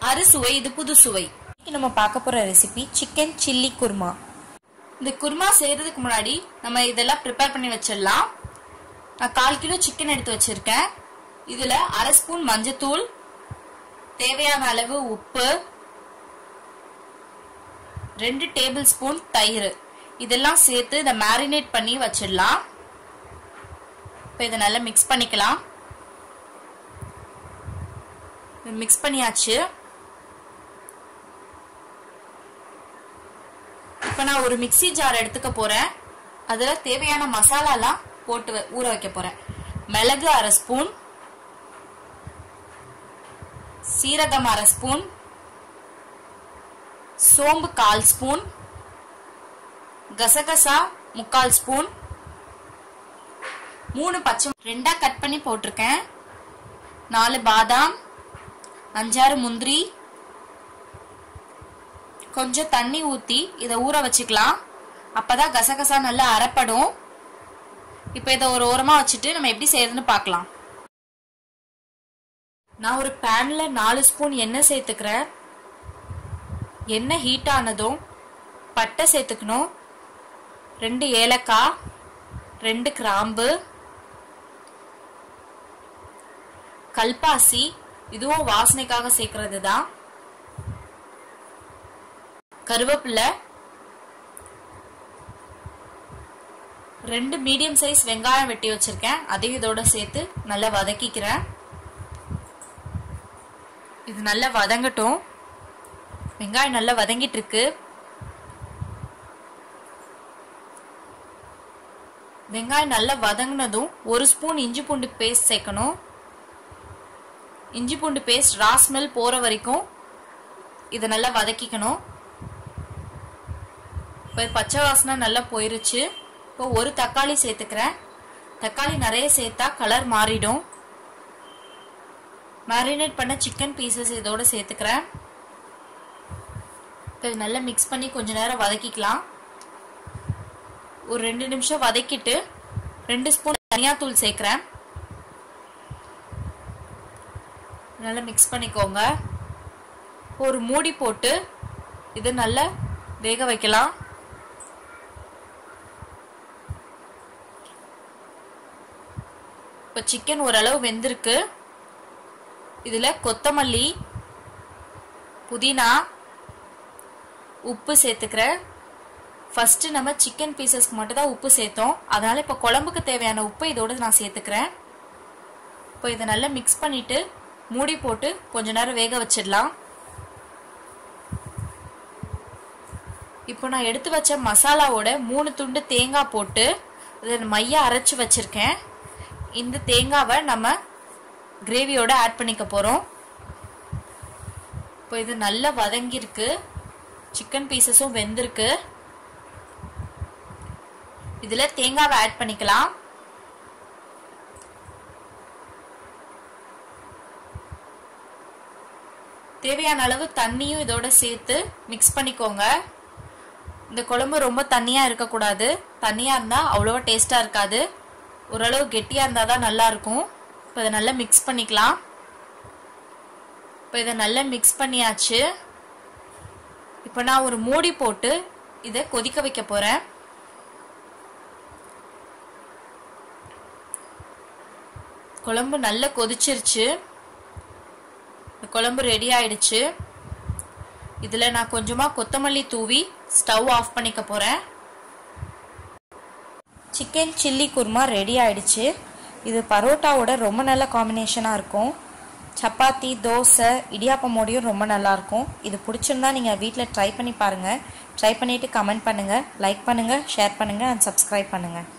அறுசுவை இது புது சுவை இன்னைக்கு நம்ம பார்க்க போற ரெசிபி சிக்கன் சில்லி குருமா இந்த குருமா செய்யறதுக்கு முன்னாடி நம்ம இதெல்லாம் ப்ரிப்பேர் பண்ணி வச்சிடலாம் நான் கால் கிலோ சிக்கன் எடுத்து வச்சிருக்கேன் இதுல அரை ஸ்பூன் மஞ்சத்தூள் தேவையான அளவு உப்பு ரெண்டு டேபிள் ஸ்பூன் தயிர் இதெல்லாம் சேர்த்து இதை மேரினேட் பண்ணி வச்சிடலாம் இப்போ இதை நல்லா மிக்ஸ் பண்ணிக்கலாம் மிக்ஸ் பண்ணியாச்சு இப்போ நான் ஒரு மிக்ஸி ஜார் எடுத்துக்க போறேன் அதுல தேவையான மசாலாலாம் போட்டு வ- ஊற வைக்க போறேன் மிளகு அரை ஸ்பூன் சீரகம் அரை ஸ்பூன் சோம்பு கால் ஸ்பூன் கசகசா முக்கால் ஸ்பூன் மூணு பச்சை ரெண்டா கட் பண்ணி போட்டிருக்கேன் நாலு பாதாம் அஞ்சாறு முந்திரி கொஞ்சம் தண்ணி ஊத்தி இதை ஊற வச்சுக்கலாம் அப்பதான் கசகசா நல்லா அரைப்படும் இப்போ இதை ஒரு ஓரமா வச்சுட்டு நம்ம எப்படி செய்யறதுன்னு பார்க்கலாம் நான் ஒரு பேன்ல நாலு ஸ்பூன் எண்ணெய் சேர்த்துக்கிறேன் எண்ணெய் ஹீட் ஆனதும் பட்டை சேர்த்துக்கணும் ரெண்டு ஏலக்காய் ரெண்டு கிராம்பு கல்பாசி இதுவும் வாசனைக்காக சேர்க்கறது தான் கருவேப்பிலை ரெண்டு மீடியம் சைஸ் வெங்காயம் வெட்டி வச்சிருக்கேன் அதையும் இதோட சேர்த்து நல்லா வதக்கிக்கிறேன் இது நல்லா வதங்கட்டும் வெங்காயம் நல்லா வதங்கிட்டு இருக்கு வெங்காயம் நல்லா வதங்கினதும் ஒரு ஸ்பூன் இஞ்சி பூண்டு பேஸ்ட் சேர்க்கணும் இஞ்சி பூண்டு பேஸ்ட் ரா ஸ்மெல் போற வரைக்கும் இதை நல்லா வதக்கிக்கணும் இப்போ பச்சை வாசனை நல்லா போயிருச்சு இப்போ ஒரு தக்காளி சேர்த்துக்கிறேன் தக்காளி நிறைய சேர்த்தா கலர் மாறிடும் மேரினேட் பண்ண சிக்கன் பீசஸ் இதோட சேர்த்துக்கிறேன் இப்போ இது நல்லா மிக்ஸ் பண்ணி கொஞ்ச நேரம் வதக்கிக்கலாம் ஒரு ரெண்டு நிமிஷம் வதக்கிட்டு ரெண்டு ஸ்பூன் தனியாத்தூள் சேர்க்குறேன் நல்லா மிக்ஸ் பண்ணிக்கோங்க ஒரு மூடி போட்டு இது நல்லா வேக வைக்கலாம் இப்போ சிக்கன் ஓரளவு வெந்திருக்கு இதில் கொத்தமல்லி புதினா உப்பு சேர்த்துக்கிறேன் ஃபர்ஸ்ட் நம்ம சிக்கன் பீசஸ்க்கு மட்டும் தான் உப்பு சேர்த்தோம் அதனால இப்போ குழம்புக்கு தேவையான உப்பு இதோட நான் சேர்த்துக்கிறேன் இப்போ இதை நல்லா மிக்ஸ் பண்ணிட்டு மூடி போட்டு கொஞ்ச நேரம் வேக வச்சிடலாம் இப்போ நான் எடுத்து வச்ச மசாலாவோட மூணு துண்டு தேங்காய் போட்டு இதை மைய அரைச்சு வச்சிருக்கேன் இந்த தேங்காவை நம்ம கிரேவியோட ஆட் பண்ணிக்க போறோம் இப்போ இது நல்லா வதங்கியிருக்கு சிக்கன் பீசஸும் வெந்திருக்கு இதுல தேங்காவை ஆட் பண்ணிக்கலாம் தேவையான அளவு தண்ணியும் இதோட சேர்த்து மிக்ஸ் பண்ணிக்கோங்க இந்த குழம்பு ரொம்ப தண்ணியா இருக்கக்கூடாது தண்ணியா இருந்தா அவ்வளோவா டேஸ்டா இருக்காது ஓரளவு கெட்டியா இருந்தா தான் நல்லா இருக்கும் இப்போ இதை நல்லா மிக்ஸ் பண்ணிக்கலாம் இப்போ இதை நல்லா மிக்ஸ் பண்ணியாச்சு இப்போ நான் ஒரு மூடி போட்டு இதை கொதிக்க வைக்க போறேன் குழம்பு நல்லா கொதிச்சிருச்சு இந்த குழம்பு ரெடி ஆயிடுச்சு இதில் நான் கொஞ்சமாக கொத்தமல்லி தூவி ஸ்டவ் ஆஃப் பண்ணிக்க போகிறேன் சிக்கன் சில்லி குருமா ரெடி ஆயிடுச்சு இது பரோட்டாவோட ரொம்ப நல்ல காம்பினேஷனாக இருக்கும் சப்பாத்தி தோசை இடியாப்பமோடையும் ரொம்ப நல்லா இருக்கும் இது பிடிச்சிருந்தா நீங்கள் வீட்டில் ட்ரை பண்ணி பாருங்கள் ட்ரை பண்ணிவிட்டு கமெண்ட் பண்ணுங்கள் லைக் பண்ணுங்கள் ஷேர் பண்ணுங்கள் அண்ட் சப்ஸ்கிரைப் பண்ணுங்கள்